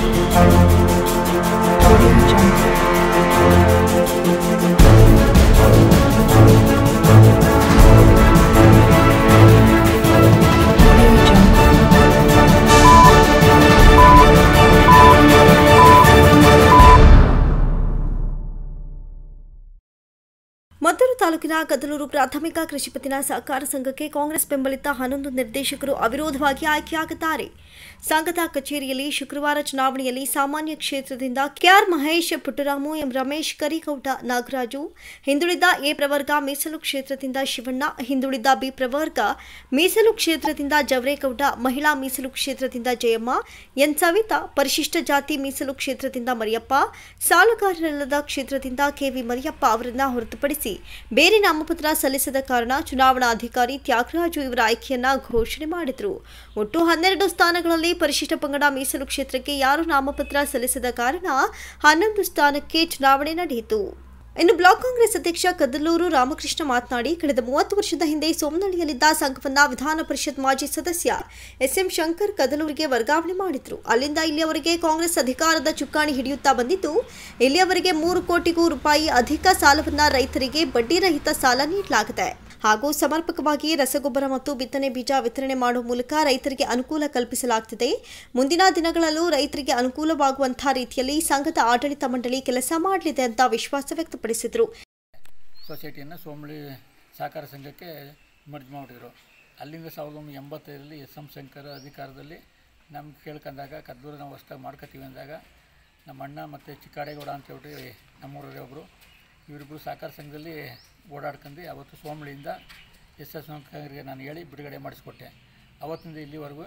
Audio Jungle. Audio Jungle. Maddur ತಾಲೂಕಿನ ಕದಲೂರು ಪ್ರಾಥಮಿಕ ಕೃಷಿ ಪತ್ತಿನ ಸಹಕಾರ ಸಂಘಕ್ಕೆ ಕಾಂಗ್ರೆಸ್ ಬೆಂಬಲಿತ ಹನ್ನೊಂದು ನಿರ್ದೇಶಕರು ಅವಿರೋಧವಾಗಿ ಆಯ್ಕೆಯಾಗಿದ್ದಾರೆ ಸಂಘದ ಕಚೇರಿಯಲ್ಲಿ ಶುಕ್ರವಾರ ಚುನಾವಣೆಯಲ್ಲಿ ಸಾಮಾನ್ಯ ಕ್ಷೇತ್ರದಿಂದ ಕೆಆರ್ ಮಹೇಶ್ ಪುಟ್ಟರಾಮು ಎಂ ರಮೇಶ್ ಕರಿಗೌಡ ನಾಗರಾಜು ಹಿಂದುಳಿದ ಎ ಪ್ರವರ್ಗ ಮೀಸಲು ಕ್ಷೇತ್ರದಿಂದ ಶಿವಣ್ಣ ಹಿಂದುಳಿದ ಬಿ ಪ್ರವರ್ಗ ಮೀಸಲು ಕ್ಷೇತ್ರದಿಂದ ಜವರೇಗೌಡ ಮಹಿಳಾ ಮೀಸಲು ಕ್ಷೇತ್ರದಿಂದ ಜಯಮ್ಮ ಎನ್ ಸವಿತಾ ಪರಿಶಿಷ್ಟ ಜಾತಿ ಮೀಸಲು ಕ್ಷೇತ್ರದಿಂದ ಮರಿಯಪ್ಪ ಸಾಲಗಾರರಲ್ಲದ ಕ್ಷೇತ್ರದಿಂದ ಕೆವಿ ಮರಿಯಪ್ಪ ಅವರನ್ನ ಹೊರತುಪಡಿಸಿ ಬೇರೆ ನಾಮಪತ್ರ ಸಲ್ಲಿಸದ ಕಾರಣ ಚುನಾವಣಾಧಿಕಾರಿ ತ್ಯಾಗರಾಜು ಇವರ ಆಯ್ಕೆಯನ್ನ ಘೋಷಣೆ ಮಾಡಿದರು ಒಟ್ಟು ಹನ್ನೆರಡು ಸ್ಥಾನಗಳಲ್ಲಿ ಪರಿಶಿಷ್ಟ ಪಂಗಡ ಮೀಸಲು ಕ್ಷೇತ್ರಕ್ಕೆ ಯಾರು ನಾಮಪತ್ರ ಸಲ್ಲಿಸದ ಕಾರಣ ಹನ್ನೊಂದು ಸ್ಥಾನಕ್ಕೆ ಚುನಾವಣೆ ನಡೆಯಿತು ಇನ್ನು ಬ್ಲಾಕ್ ಕಾಂಗ್ರೆಸ್ ಅಧ್ಯಕ್ಷ ಕದಲೂರು ರಾಮಕೃಷ್ಣ ಮಾತನಾಡಿ ಕಳೆದ ಮೂವತ್ತು ವರ್ಷದ ಹಿಂದೆ ಸೋಮನಹಳ್ಳಿಯಲ್ಲಿದ್ದ ಸಂಘವನ್ನ ವಿಧಾನ ಪರಿಷತ್ ಮಾಜಿ ಸದಸ್ಯ ಎಸ್ಎಂ ಶಂಕರ್ ಕದಲೂರಿಗೆ ವರ್ಗಾವಣೆ ಮಾಡಿದ್ರು ಅಲ್ಲಿಂದ ಇಲ್ಲಿಯವರೆಗೆ ಕಾಂಗ್ರೆಸ್ ಅಧಿಕಾರದ ಚುಕ್ಕಾಣಿ ಹಿಡಿಯುತ್ತಾ ಬಂದಿದ್ದು ಇಲ್ಲಿಯವರೆಗೆ ಮೂರು ಕೋಟಿಗೂ ರೂಪಾಯಿ ಅಧಿಕ ಸಾಲವನ್ನ ರೈತರಿಗೆ ಬಡ್ಡಿರಹಿತ ಸಾಲ ನೀಡಲಾಗಿದೆ ಹಾಗೂ ಸಮರ್ಪಕವಾಗಿ ರಸಗೊಬ್ಬರ ಮತ್ತು ಬಿತ್ತನೆ ಬೀಜ ವಿತರಣೆ ಮಾಡುವ ಮೂಲಕ ರೈತರಿಗೆ ಅನುಕೂಲ ಕಲ್ಪಿಸಲಾಗುತ್ತಿದೆ ಮುಂದಿನ ದಿನಗಳಲ್ಲೂ ರೈತರಿಗೆ ಅನುಕೂಲವಾಗುವಂತಹ ರೀತಿಯಲ್ಲಿ ಸಂಘದ ಆಡಳಿತ ಮಂಡಳಿ ಕೆಲಸ ಮಾಡಲಿದೆ ಅಂತ ವಿಶ್ವಾಸ ವ್ಯಕ್ತಪಡಿಸಿದರು ಸೊಸೈಟಿಯನ್ನು ಸೋಮಳಿ ಸಹಕಾರ ಸಂಘಕ್ಕೆ ಮರ್ಜ್ ಮಾಡಿದ್ರು ಅಲ್ಲಿಂದ ಸಾವಿರದ ಒಂಬೈನೂರ ಎಂಬತ್ತೈದರಲ್ಲಿ ಎಸ್ ಎಂ ಶಂಕರ್ ಅಧಿಕಾರದಲ್ಲಿ ನಮ್ಗೆ ಕೇಳ್ಕೊಂಡಾಗ ಕದ್ದೂರು ನಾವು ಹೊಸ್ದಾಗಿ ಮಾಡ್ಕೋತೀವಿ ಅಂದಾಗ ನಮ್ಮ ಅಣ್ಣ ಮತ್ತು ಚಿಕ್ಕಾಡೇಗೌಡ ಅಂತ ಹೇಳ್ಬಿಟ್ಟು ನಮ್ಮೂರಲ್ಲಿ ಒಬ್ಬರು ಇವರಿಬ್ಬರು ಸಹಕಾರ ಸಂಘದಲ್ಲಿ ಓಡಾಡ್ಕೊಂಡು ಅವತ್ತು ಸೋಮಳಿಯಿಂದ ಎಸ್ ಎಸ್ ಶಂಕರ್ಗೆ ನಾನು ಹೇಳಿ ಬಿಡುಗಡೆ ಮಾಡಿಸ್ಕೊಟ್ಟೆ ಅವತ್ತಿಂದ ಇಲ್ಲಿವರೆಗೂ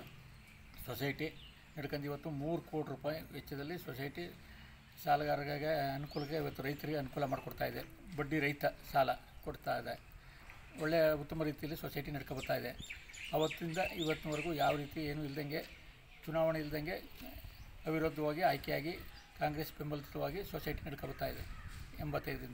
ಸೊಸೈಟಿ ನಡ್ಕೊಂಡು ಇವತ್ತು ಮೂರು ಕೋಟಿ ರೂಪಾಯಿ ವೆಚ್ಚದಲ್ಲಿ ಸೊಸೈಟಿ ಸಾಲಗಾರರಿಗೆ ಅನುಕೂಲಕ್ಕೆ ಇವತ್ತು ರೈತರಿಗೆ ಅನುಕೂಲ ಮಾಡಿಕೊಡ್ತಾ ಇದೆ ಬಡ್ಡಿ ರಹಿತ ಸಾಲ ಕೊಡ್ತಾ ಇದೆ ಒಳ್ಳೆಯ ಉತ್ತಮ ರೀತಿಯಲ್ಲಿ ಸೊಸೈಟಿ ನಡ್ಕೊಬರ್ತಾ ಇದೆ ಅವತ್ತಿಂದ ಇವತ್ತಿನವರೆಗೂ ಯಾವ ರೀತಿ ಏನೂ ಇಲ್ದಂಗೆ ಚುನಾವಣೆ ಇಲ್ದಂಗೆ ಅವಿರೋಧವಾಗಿ ಆಯ್ಕೆಯಾಗಿ ಕಾಂಗ್ರೆಸ್ ಬೆಂಬಲಿತವಾಗಿ ಸೊಸೈಟಿ ನಡ್ಕೊಬರ್ತಾ ಇದೆ ಎಂಬತ್ತೈದರಿಂದ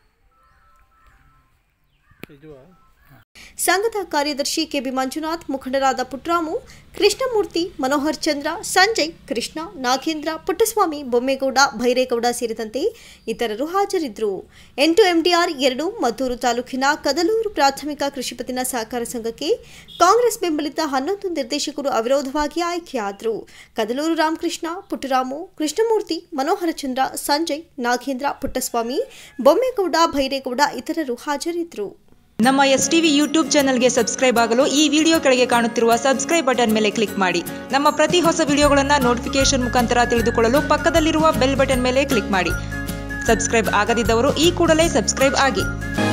ಸಂಘದ ಕಾರ್ಯದರ್ಶಿ ಕೆಬಿ ಮಂಜುನಾಥ್ ಮುಖಂಡರಾದ ಪುಟ್ರಾಮು ಕೃಷ್ಣಮೂರ್ತಿ ಮನೋಹರ್ ಚಂದ್ರ ಸಂಜಯ್ ಕೃಷ್ಣ ನಾಗೇಂದ್ರ ಪುಟ್ಟಸ್ವಾಮಿ ಬೊಮ್ಮೇಗೌಡ ಭೈರೇಗೌಡ ಸೇರಿದಂತೆ ಇತರರು ಹಾಜರಿದ್ದರು ಎಂಟು ಎಂಡಿಆರ್ ಎರಡು ಮದ್ದೂರು ತಾಲೂಕಿನ ಕದಲೂರು ಪ್ರಾಥಮಿಕ ಕೃಷಿ ಪತ್ತಿನ ಸಹಕಾರ ಸಂಘಕ್ಕೆ ಕಾಂಗ್ರೆಸ್ ಬೆಂಬಲಿತ ಹನ್ನೊಂದು ನಿರ್ದೇಶಕರು ಅವಿರೋಧವಾಗಿ ಆಯ್ಕೆಯಾದರು ಕದಲೂರು ರಾಮಕೃಷ್ಣ ಪುಟ್ಟರಾಮು ಕೃಷ್ಣಮೂರ್ತಿ ಮನೋಹರ ಚಂದ್ರ ಸಂಜಯ್ ನಾಗೇಂದ್ರ ಪುಟ್ಟಸ್ವಾಮಿ ಬೊಮ್ಮೇಗೌಡ ಭೈರೇಗೌಡ ಇತರರು ಹಾಜರಿದ್ದರು ನಮ್ಮ ಎಸ್ ಟಿವಿ ಯೂಟ್ಯೂಬ್ ಚಾನಲ್ಗೆ ಸಬ್ಸ್ಕ್ರೈಬ್ ಆಗಲು ಈ ವಿಡಿಯೋ ಕೆಳಗೆ ಕಾಣುತ್ತಿರುವ ಸಬ್ಸ್ಕ್ರೈಬ್ ಬಟನ್ ಮೇಲೆ ಕ್ಲಿಕ್ ಮಾಡಿ ನಮ್ಮ ಪ್ರತಿ ಹೊಸ ವಿಡಿಯೋಗಳನ್ನು ನೋಟಿಫಿಕೇಶನ್ ಮುಖಾಂತರ ತಿಳಿದುಕೊಳ್ಳಲು ಪಕ್ಕದಲ್ಲಿರುವ ಬೆಲ್ ಬಟನ್ ಮೇಲೆ ಕ್ಲಿಕ್ ಮಾಡಿ ಸಬ್ಸ್ಕ್ರೈಬ್ ಆಗದಿದ್ದವರು ಈ ಕೂಡಲೇ ಸಬ್ಸ್ಕ್ರೈಬ್ ಆಗಿ